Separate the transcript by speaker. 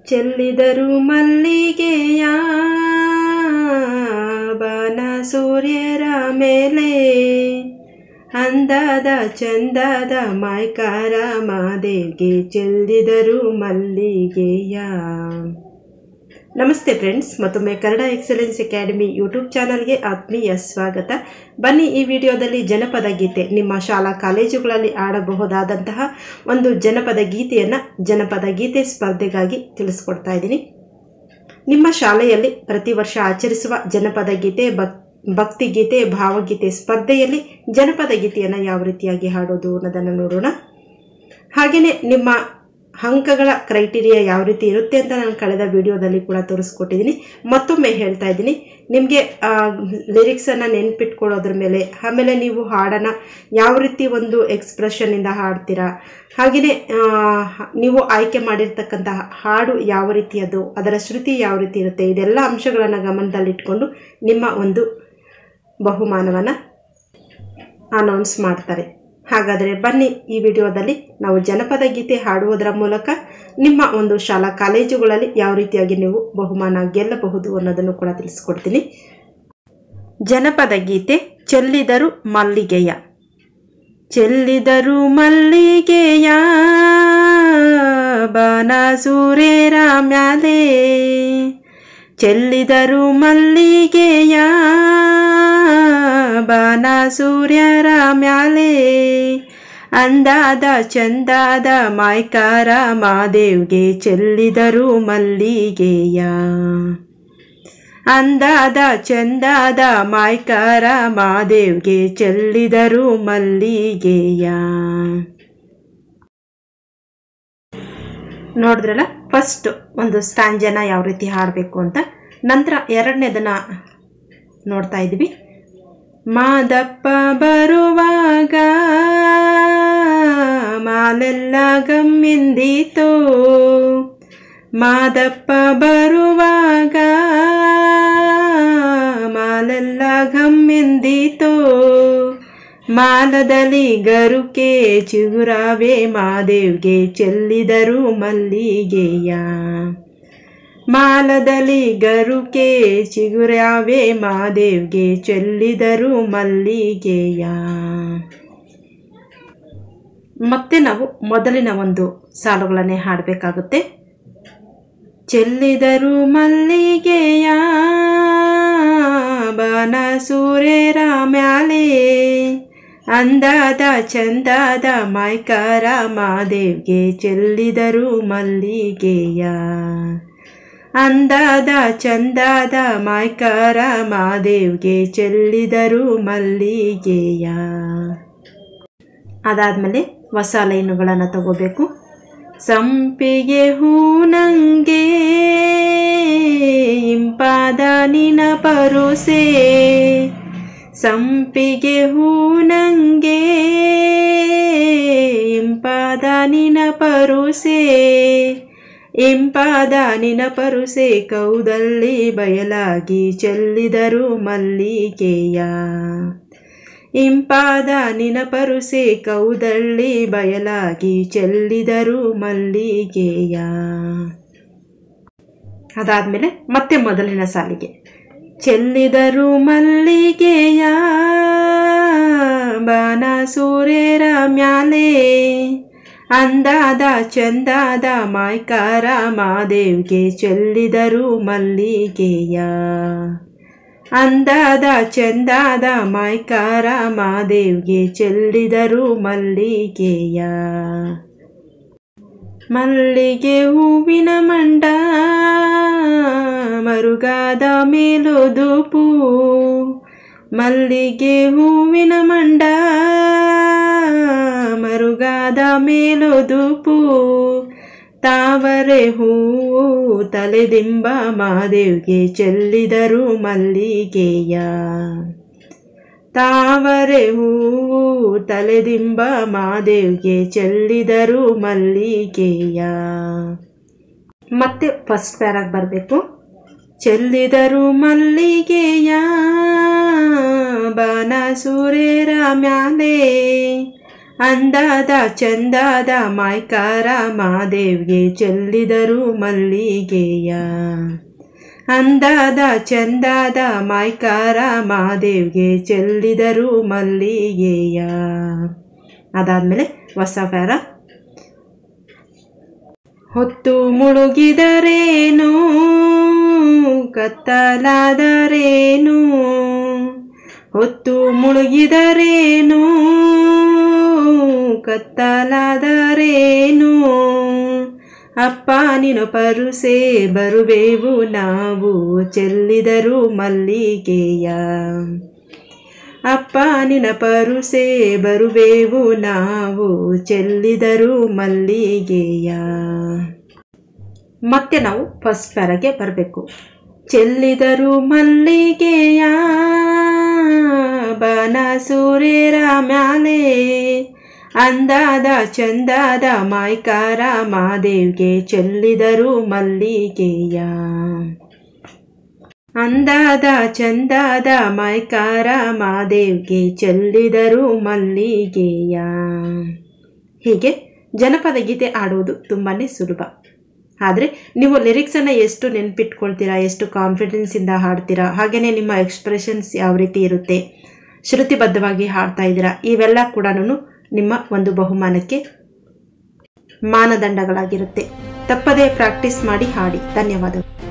Speaker 1: ಚೆಲ್ಲಿದರು ಮಲ್ಲಿಗೆಯ ಬನ ಸೂರ್ಯರ ಮೇಲೆ ಅಂದದ ಚಂದದ ಮಾಯ್ಕಾರ ಮಾದೇವ್ಗೆ ಚೆಲ್ಲಿದರು ಮಲ್ಲಿಗೆಯ ನಮಸ್ತೆ ಫ್ರೆಂಡ್ಸ್ ಮತ್ತೊಮ್ಮೆ ಕನ್ನಡ ಎಕ್ಸಲೆನ್ಸ್ ಅಕಾಡೆಮಿ ಯೂಟ್ಯೂಬ್ ಚಾನಲ್ಗೆ ಆತ್ಮೀಯ ಸ್ವಾಗತ ಬನ್ನಿ ಈ ವಿಡಿಯೋದಲ್ಲಿ ಜನಪದ ಗೀತೆ ನಿಮ್ಮ ಶಾಲಾ ಕಾಲೇಜುಗಳಲ್ಲಿ ಆಡಬಹುದಾದಂತಹ ಒಂದು ಜನಪದ ಗೀತೆಯನ್ನು ಜನಪದ ಗೀತೆ ಸ್ಪರ್ಧೆಗಾಗಿ ತಿಳಿಸ್ಕೊಡ್ತಾ ಇದ್ದೀನಿ ನಿಮ್ಮ ಶಾಲೆಯಲ್ಲಿ ಪ್ರತಿ ವರ್ಷ ಆಚರಿಸುವ ಜನಪದ ಗೀತೆ ಭಕ್ ಭಕ್ತಿ ಗೀತೆ ಭಾವಗೀತೆ ಸ್ಪರ್ಧೆಯಲ್ಲಿ ಜನಪದ ಗೀತೆಯನ್ನು ಯಾವ ರೀತಿಯಾಗಿ ಹಾಡೋದು ಅನ್ನೋದನ್ನು ನೋಡೋಣ ಹಾಗೆಯೇ ನಿಮ್ಮ ಅಂಕಗಳ ಕ್ರೈಟೀರಿಯಾ ಯಾವ ರೀತಿ ಇರುತ್ತೆ ಅಂತ ನಾನು ಕಳೆದ ವಿಡಿಯೋದಲ್ಲಿ ಕೂಡ ತೋರಿಸ್ಕೊಟ್ಟಿದ್ದೀನಿ ಮತ್ತೊಮ್ಮೆ ಹೇಳ್ತಾ ಇದ್ದೀನಿ ನಿಮಗೆ ಲಿರಿಕ್ಸನ್ನು ನೆನ್ಪಿಟ್ಕೊಳ್ಳೋದ್ರ ಮೇಲೆ ಆಮೇಲೆ ನೀವು ಹಾಡನ್ನು ಯಾವ ರೀತಿ ಒಂದು ಎಕ್ಸ್ಪ್ರೆಷನ್ನಿಂದ ಹಾಡ್ತೀರಾ ಹಾಗೆಯೇ ನೀವು ಆಯ್ಕೆ ಮಾಡಿರ್ತಕ್ಕಂತಹ ಹಾಡು ಯಾವ ರೀತಿಯದು ಅದರ ಶ್ರುತಿ ಯಾವ ರೀತಿ ಇರುತ್ತೆ ಇದೆಲ್ಲ ಅಂಶಗಳನ್ನು ಗಮನದಲ್ಲಿಟ್ಕೊಂಡು ನಿಮ್ಮ ಒಂದು ಬಹುಮಾನವನ್ನು ಅನೌನ್ಸ್ ಮಾಡ್ತಾರೆ ಹಾಗಾದರೆ ಬನ್ನಿ ಈ ವಿಡಿಯೋದಲ್ಲಿ ನಾವು ಜನಪದ ಗೀತೆ ಹಾಡುವುದರ ಮೂಲಕ ನಿಮ್ಮ ಒಂದು ಶಾಲಾ ಕಾಲೇಜುಗಳಲ್ಲಿ ಯಾವ ರೀತಿಯಾಗಿ ನೀವು ಬಹುಮಾನ ಗೆಲ್ಲಬಹುದು ಅನ್ನೋದನ್ನು ಕೂಡ ತಿಳಿಸ್ಕೊಡ್ತೀನಿ ಜನಪದ ಗೀತೆ ಚೆಲ್ಲಿದರು ಮಲ್ಲಿಗೆಯ ಚೆಲ್ಲಿದರು ಮಲ್ಲಿಗೆಯ ಬನ ಸೂರ್ಯರ ಮ್ಯಾಲೆ ಚೆಲ್ಲಿದರು ಮಲ್ಲಿಗೆಯ ಬನ ಸೂರ್ಯರ ಮ್ಯಾಲೆ ಅಂದಾದ ಚಂದಾದ ಮಾಯ್ಕಾರ ಮಾದೇವ್ಗೆ ಚೆಲ್ಲಿದರು ಮಲ್ಲಿಗೆಯ ಅಂದಾದ ಚಂದಾದ ಮಾಯ್ಕಾರ ಮಾದೇವ್ಗೆ ಚೆಲ್ಲಿದರು ಮಲ್ಲಿಗೆಯ ನೋಡಿದ್ರಲ್ಲ ಫಸ್ಟ್ ಒಂದು ಸ್ಟ್ಯಾಂಜನ ಯಾವ ರೀತಿ ಹಾಡಬೇಕು ಅಂತ ನಂತರ ಎರಡನೇದನ್ನ ನೋಡ್ತಾ ಇದ್ವಿ ಮಾದಪ್ಪ ಬರುವಾಗ ಮಾಲೆಲ್ಲ ಗಮ್ಮೆಂದೀತು ಮಾದಪ್ಪ ಬರುವಾಗ ಮಾಲೆಲ್ಲ ಗಮ್ಮೆಂದೀತು ಮಾಲದಲ್ಲಿ ಗರುಕೆ ಚಿಗುರಾವೆ ಮಾದೇವ್ಗೆ ಚೆಲ್ಲಿದರು ಮಲ್ಲಿಗೆಯ ಮಾಲದಲ್ಲಿ ಗರುಕೆ ಚಿಗುರಾವೆ ಮಾದೇವ್ಗೆ ಚೆಲ್ಲಿದರು ಮಲ್ಲಿಗೆಯ ಮತ್ತೆ ನಾವು ಮೊದಲಿನ ಒಂದು ಸಾಲುಗಳನ್ನೇ ಹಾಡಬೇಕಾಗುತ್ತೆ ಚೆಲ್ಲಿದರು ಮಲ್ಲಿಗೆಯ ಬನ ಸೂರ್ಯರ ಮ್ಯಾಲೆ ಅಂದಾದ ಚಂದಾದ ಮಾಯ್ಕಾರ ಮಾದೇವ್ಗೆ ಚೆಲ್ಲಿದರು ಮಲ್ಲಿಗೆಯ ಅಂದಾದ ಚಂದಾದ ಮಾಯ್ಕಾರ ಮಾದೇವ್ಗೆ ಚೆಲ್ಲಿದರು ಮಲ್ಲಿಗೆಯ ಅದಾದಮೇಲೆ ಹೊಸ ಲೈನುಗಳನ್ನು ತಗೋಬೇಕು ಸಂಪಿಗೆ ಹೂನಂಗೆ ಇಂಪಾದ ನಿನ ಪರುಸೆ ಸಂಪಿಗೆ ಹೂನಂಗೆ ಇಂಪಾದ ನಿನ ಪರುಸೆ ಇಂಪಾದ ನಿನ ಪರುಸೆ ಕೌದಲ್ಲಿ ಬಯಲಾಗಿ ಚೆಲ್ಲಿದರು ಮಲ್ಲಿಗೆಯ ಇಂಪಾದ ನಿನ ಪರುಸೆ ಕೌದಳ್ಳಿ ಬಯಲಾಗಿ ಚೆಲ್ಲಿದರು ಮಲ್ಲಿಗೆಯ ಅದಾದಮೇಲೆ ಮತ್ತೆ ಮೊದಲಿನ ಸಾಲಿಗೆ ಚೆಲ್ಲಿದರು ಮಲ್ಲಿಗೆಯ ಬಾನ ಸೂರ್ಯರ ಮ್ಯಾಲೆ ಅಂದಾದ ಚಂದಾದ ಮಾಯ್ಕಾರ ಮಾದೇವ್ಗೆ ಚೆಲ್ಲಿದರು ಮಲ್ಲಿಗೆಯ ಅಂದಾದ ಚಂದಾದ ಮಾಯ್ಕಾರ ಮಾದೇವ್ಗೆ ಚೆಲ್ಲಿದರು ಮಲ್ಲಿಗೆಯ ಮಲ್ಲಿಗೆ ಹೂವಿನ ಮಂಡ ಮರುಗಾದ ಮೇಲೋದುಪು ಮಲ್ಲಿಗೆ ಹೂವಿನ ಮಂಡ ಮರುಗಾದ ಮೇಲೋದುಪು ತಾವರೆ ಹೂವು ತಲೆದಿಂಬ ಮಾದೇವ್ಗೆ ಚೆಲ್ಲಿದರು ಮಲ್ಲಿಗೆಯ ತಾವರೆ ಹೂವು ತಲೆದಿಂಬ ಮಾದೇವ್ಗೆ ಚೆಲ್ಲಿದರು ಮಲ್ಲಿಗೆಯ ಮತ್ತೆ ಫಸ್ಟ್ ಪ್ಯಾರಾಗ್ ಬರಬೇಕು ಚೆಲ್ಲಿದರು ಮಲ್ಲಿಗೆಯ ಬನ ಸೂರ್ಯರ ಮ್ಯಾಲೆ ಅಂದಾದ ಚಂದಾದ ಮಾಯ್ಕಾರ ಮಾದೇವ್ಗೆ ಚೆಲ್ಲಿದರು ಮಲ್ಲಿಗೆಯ ಅಂದಾದ ಚಂದಾದ ಮಾಯ್ಕಾರ ಮಾದೇವ್ಗೆ ಚೆಲ್ಲಿದರು ಮಲ್ಲಿಗೆಯ ಅದಾದಮೇಲೆ ಹೊಸ ಪ್ಯಾರ ಹೊತ್ತು ಮುಳುಗಿದರೇನು ಕತ್ತಲಾದರೇನು ಹೊತ್ತು ಮುಳುಗಿದರೇನು ಕತ್ತಲಾದರೇನು ಅಪ್ಪ ನೀನು ಪರುಸೆ ಬರುವೆವು ನಾವು ಚೆಲ್ಲಿದರು ಮಲ್ಲಿಗೆಯ ಅಪ್ಪ ನಿನ ಪರುಸೆ ಬರುವೆವು ನಾವು ಚೆಲ್ಲಿದರು ಮಲ್ಲಿಗೆಯ ಮತ್ತೆ ನಾವು ಫಸ್ಟ್ ಪ್ಯಾರಗೆ ಬರಬೇಕು ಚೆಲ್ಲಿದರು ಮಲ್ಲಿಗೆಯ ಬನ ಸೂರ್ಯರ ಮ್ಯಾಲೆ ಅಂದಾದ ಚಂದಾದ ಮಾಯ್ಕಾರ ಮಾದೇವ್ಗೆ ಚೆಲ್ಲಿದರು ಮಲ್ಲಿಗೆಯ ಅಂದಾದ ಚಂದಾದ ಮೈಕಾರ ಮಾದೇವ್ಗೆ ಚೆಲ್ಲಿದರು ಮಲ್ಲಿಗೆಯ ಹೀಗೆ ಜನಪದ ಗೀತೆ ಆಡುವುದು ತುಂಬಾ ಸುಲಭ ಆದರೆ ನೀವು ಲಿರಿಕ್ಸನ್ನು ಎಷ್ಟು ನೆನ್ಪಿಟ್ಕೊಳ್ತೀರಾ ಎಷ್ಟು ಕಾನ್ಫಿಡೆನ್ಸಿಂದ ಹಾಡ್ತೀರಾ ಹಾಗೆಯೇ ನಿಮ್ಮ ಎಕ್ಸ್ಪ್ರೆಷನ್ಸ್ ಯಾವ ರೀತಿ ಇರುತ್ತೆ ಶ್ರುತಿಬದ್ಧವಾಗಿ ಹಾಡ್ತಾ ಇದ್ದೀರಾ ಇವೆಲ್ಲ ಕೂಡ ನಿಮ್ಮ ಒಂದು ಬಹುಮಾನಕ್ಕೆ ಮಾನದಂಡಗಳಾಗಿರುತ್ತೆ ತಪ್ಪದೇ ಪ್ರಾಕ್ಟೀಸ್ ಮಾಡಿ ಹಾಡಿ ಧನ್ಯವಾದಗಳು